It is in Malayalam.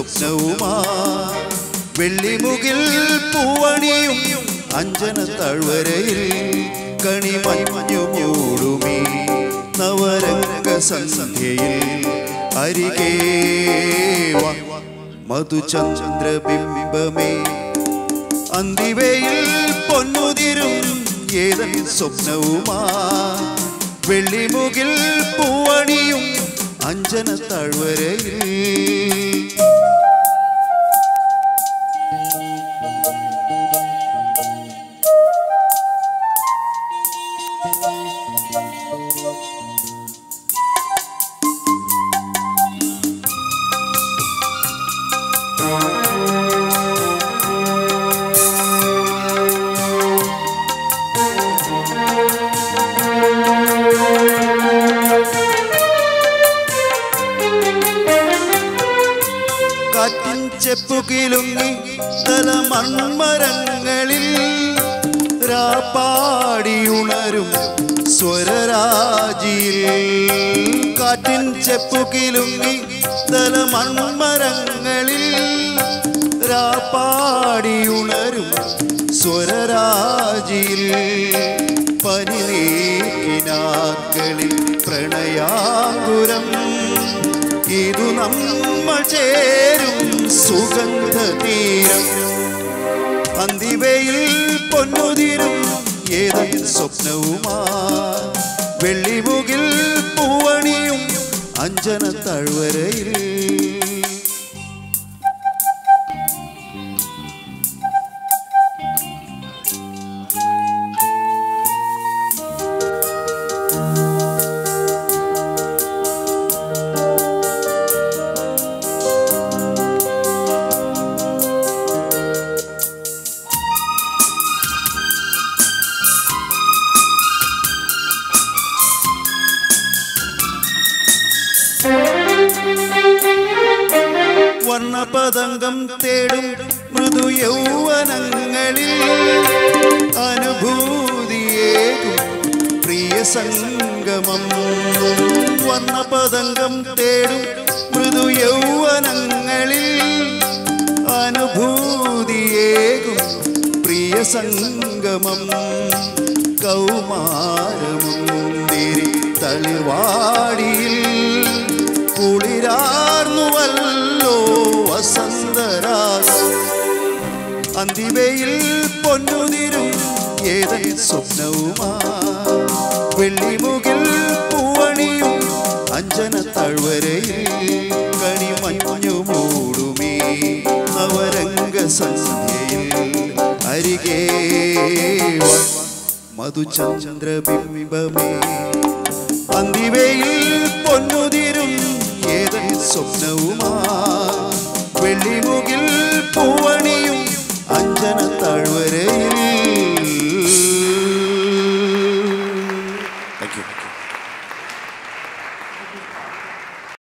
സ്വപ്നവുമാ വെള്ളിമുകിൽ പൂവണിയും അഞ്ജന താഴ്വരയിൽ കണിമഞ്ഞു മൂടുമീ നവരംഗ സന്ധ്യയിൽ അരികേ വാ മധുചന്ദ്രബിംബമേ അന്തിവയിൽ പൊന്നുതിരും ഏതൻ സ്വപ്നവുമാ വെള്ളിമുകിൽ പൂവണിയും അഞ്ജന താഴ്വരയിൽ കാറ്റിൻ ചെപ്പുകിലുങ്ങി തല മൺമരങ്ങളിൽ രാപ്പാടിയുണരും സ്വരരാജിയിൽ കാറ്റിൻ ചെപ്പുകിലുങ്ങി തല മൺമരങ്ങളിൽ രാപ്പാടിയുണരും സ്വരരാജിയിൽ പനിനീക്കിനാക്കളിൽ പ്രണയാകുരം ഇതു നമ്മൾ ചേരും സുഗന്ധ തീരം അന്തിവയിൽ പൊന്നുതിരും ഏതൻ സ്വപ്നവുമാ വെള്ളിമുകിൽ പൂവണിയും അഞ്ജന താഴ്വരയിൽ വർണ്ണപതംഗം തേടും മൃദു യൗവനങ്ങളിൽ അനുഭൂതിയേകും പ്രിയ സംഗമം വർണ്ണപതംഗം തേടും മൃദു യൗവനങ്ങളിൽ അനുഭൂതിയേകും പ്രിയ സംഗമം കൗമാരമുന്തിരി തളിവാടിയിൽ കുളിരാർന്നുവല്ലോ വസന്തരാഗം അന്തിവയിൽ പൊന്നുതിരും ഏതൻ സ്വപ്നവുമാ വെള്ളിമുകിൽ പൂവണിയും അഞ്ജന താഴ്വരയിൽ കണിമഞ്ഞു മൂടുമീ നവരംഗ സന്ധ്യയിൽ അരികേ വാ, മധുചന്ദ്രബിംബമേ അന്തിവയിൽ പൊന്നുതിരും ഏതൻ സ്വപ്നവുമാ വെള്ളിമുഖ